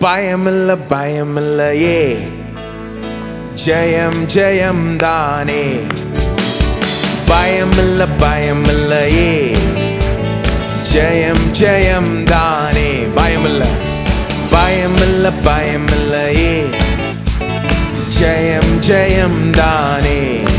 பயமில்ல பயமில்லையே ஜெயம் ஜெயம் தானே பயமில்ல பயமில்லையே ஜெயம் ஜெயம் தானே பயமில்ல பயமில்ல பயமில்லையே ஜெயம் ஜெயம் தானே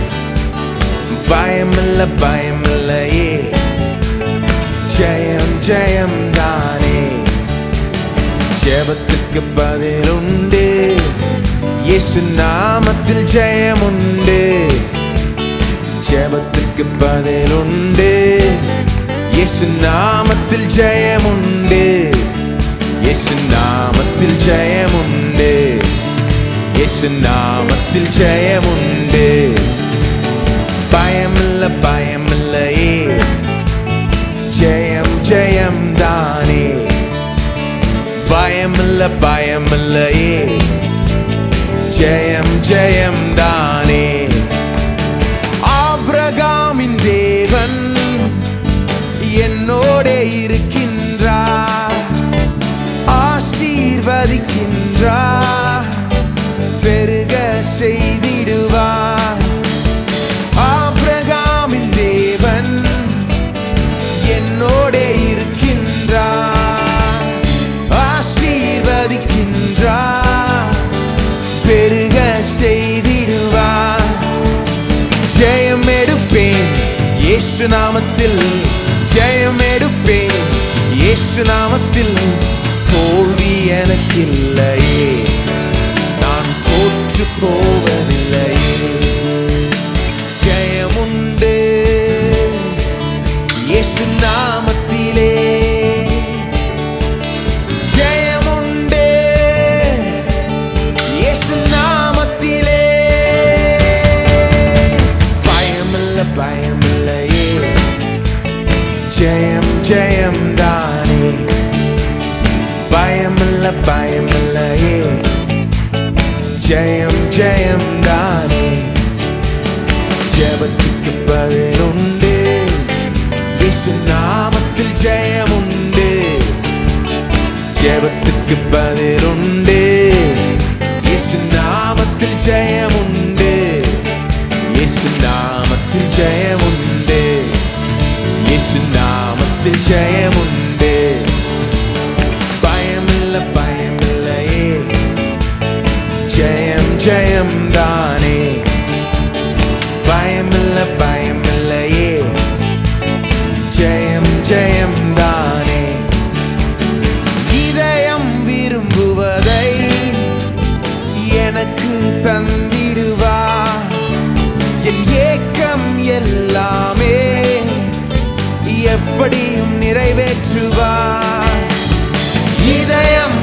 பயமில்ல பயமில்லையே ஜெயம் ஜெயம் தானே ஜெபத்துக்கு பதிலுண்டு இயேசு நாமத்தில் ஜெயமுண்டு ஜெபத்துக்கு பதிலுண்டு இயேசு நாமத்தில் ஜெயமுண்டு இயேசு நாமத்தில் ஜெயமுண்டு இயேசு நாமத்தில் ஜெயமுண்டு பயமில்ல பயமில்லையே ஜெயம் ஜெயம் தானே பயமில்ல பயமில்லையே ஜெயம் ஜெயம் தானே ஆபிரகாமின் தேவன் என்னோட இருக்கின்றார் ஆசீர்வதிக்கின்றார் பெருக செய்திடுவார் ஆபிரகாமின் தேவன் என்னோட இருக்கின்றார் ஆசீர்வதிக்கின்றார் பெருக செய்திடுவார் ஜெயம் எடுப்பேன் இயேசு நாமத்தில் ஜெயம் எடுப்பேன் இயேசு நாமத்தில் தோல்வி எனக்கில்லையே நான் தோற்று போவதில்லையே ஜெயமுண்டு இயேசு நாமத்திலே ஜெயமுண்டு இயேசு நாமத்திலே பயமில்ல பயமில்லையே ஜெயம் ஜெயம் தானே பயமில்ல பயமில்லையே ஜெயம் ஜெயம் தானே ஜெபத்துக்கு பதிலுண்டு இயேசு நாமத்தில் ஜெயமுண்டு ஜெபத்துக்கு பதிலுண்டு இயேசு நாமத்தில் ஜெயமுண்டு இயேசு நாமத்தில் ஜெயமுண்டு இயேசு நாமத்தில் ஜெயமுண்டு பயமில்ல பயமில்லையே ஜெயம் ஜெயம் தானே பயமில்ல பயமில்லையே ஜெயம் ஜெயம் தானே இதயம் விரும்புவதை எனக்கு தந்திடுவா என் ஏக்கம் எல்லாமே எப்படியும் நிறைவேற்றுவா இதயம்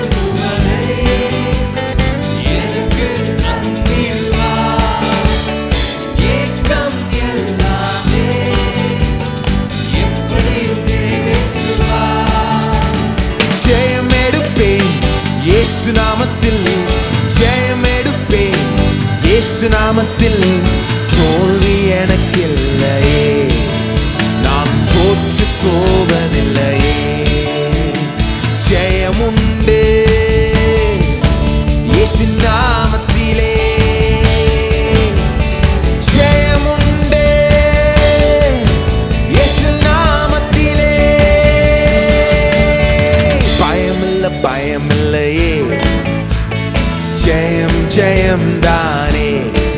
ஜெயம் எடுப்பேன் இயேசு நாமத்தில் ஜெயம் எடுப்பேன் இயேசு நாமத்தில் தோல்வி எனக்கில்லையே நான் தோற்று போவதில்லையே ஜெயமுண்டு இயேசு நாமத்திலே ஜெயமுண்டு இயேசு நாமத்திலே பயமில்ல பயமில்லையே ஜெயம் ஜெயம் தானே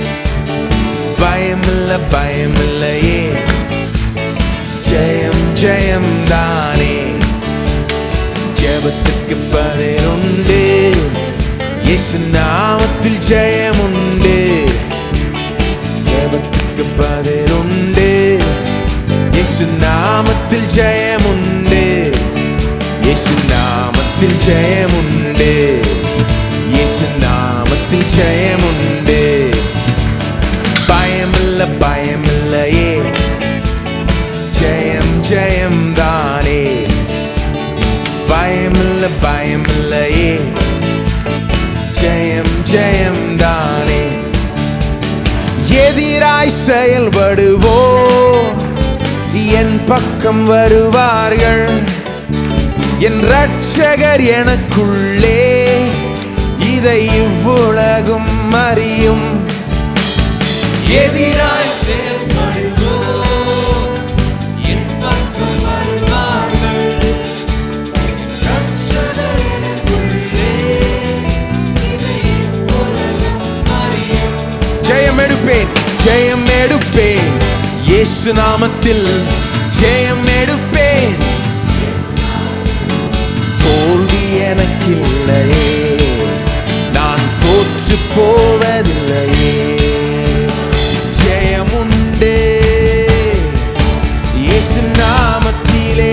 பயமில்ல பயமில்லையே ஜெயம் ஜெயம் தானே ஜெபத்துக்கு பதிலுண்டு இயேசு நாமத்தில் ஜெயமுண்டு ஜெபத்துக்கு பதிலுண்டு இயேசு நாமத்தில் ஜெயமுண்டு இயேசு நாமத்தில் ஜெயமுண்டு இயேசு நாமத்தில் ஜெயமுண்டு பயமில்ல பயமில்லையே ஜெயம் ஜெயம் தானே பயமில்ல பயமில்லையே ஜெயம் ஜெயம் தானே எதிராய் செயல்படுவோ என் பக்கம் வருவார்கள் என் ரட்சகர் எனக்குள்ளே இதை இவ்வுலகும் அறியும் எதிராய் செயல்படுவோர் என் பக்கம் வருவார்கள் ரட்சகர் எனக்குள்ளே இதை உலகம் அறியும் ஜெயம் எடுப்பேன் ஜெயம் எடுப்பேன் இயேசு நாமத்தில் ஜெயம் எடுப்பேன் தோல்வி எனக்கில்லையே நான் தோற்று போவதில்லையே ஜெயம் உண்டு இயேசு நாமத்திலே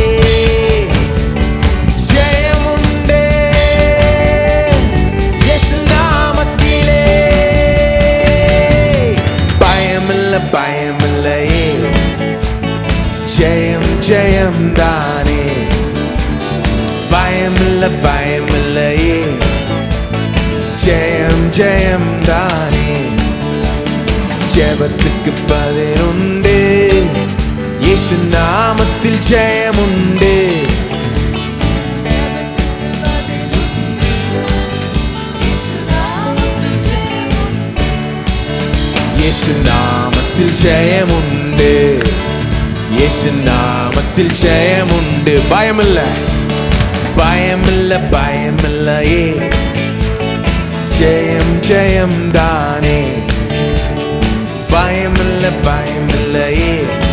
ஜெயம் உண்டு இயேசு நாமத்திலே பயமில்ல பயமில்லையே ஜெயம் ஜெயம் தானே பயமில்ல பயமில்லையே ஜெயம் ஜெயம் தானே ஜெபத்துக்கு பதிலுண்டு இயேசு நாமத்தில் ஜெயமுண்டு இயேசு நாமத்தில் ஜெயமுண்டு இயேசு நாமத்தில் ஜெயமுண்டு பயமில்ல பயமில்ல பயமில்லையே ஜெயம் ஜெயம் தானே பயமில்ல பயமில்லையே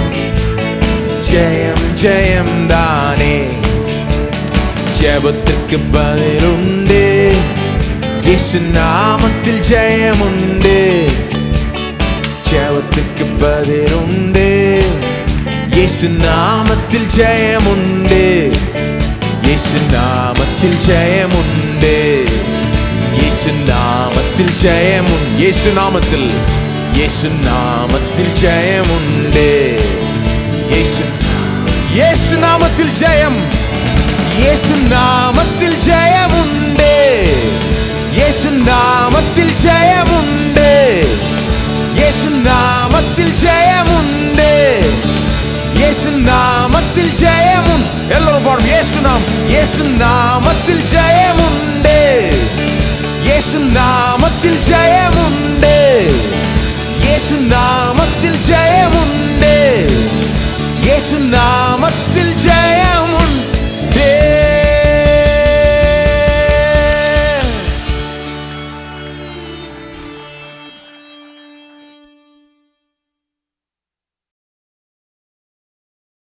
ஜெயம் ஜெயம் தானே ஜெபத்திற்கு பதிலுண்டு இயேசு நாமத்தில் ஜெயமுண்டு ஜெபத்துக்கு பதிலுண்டு இயேசு நாமத்தில் ஜெயமுண்டு இயேசு நாமத்தில் ஜெயமுண்டு இயேசு நாமத்தில் ஜெயமுன் இயேசு நாமத்தில் இயேசு நாமத்தில் ஜெயமுண்டு இயேசு இயேசு நாமத்தில் ஜெயம் இயேசு நாமத்தில் ஜெயமுண்டு இயேசு நாமத்தில் ஜெயமுண்டு இயேசு நாமத்தில் ஜெயமுண்டு இயேசு நாமத்தில் ஜெயமுன் எல்லோரும் பாடும் இயேசு நாம் இயேசு நாமத்தில் ஜெயமுண்டு இயேசு நாமத்தில் ஜெயமுண்டு இயேசு நாமத்தில் ஜெயமுண்டு இயேசு நாமத்தில்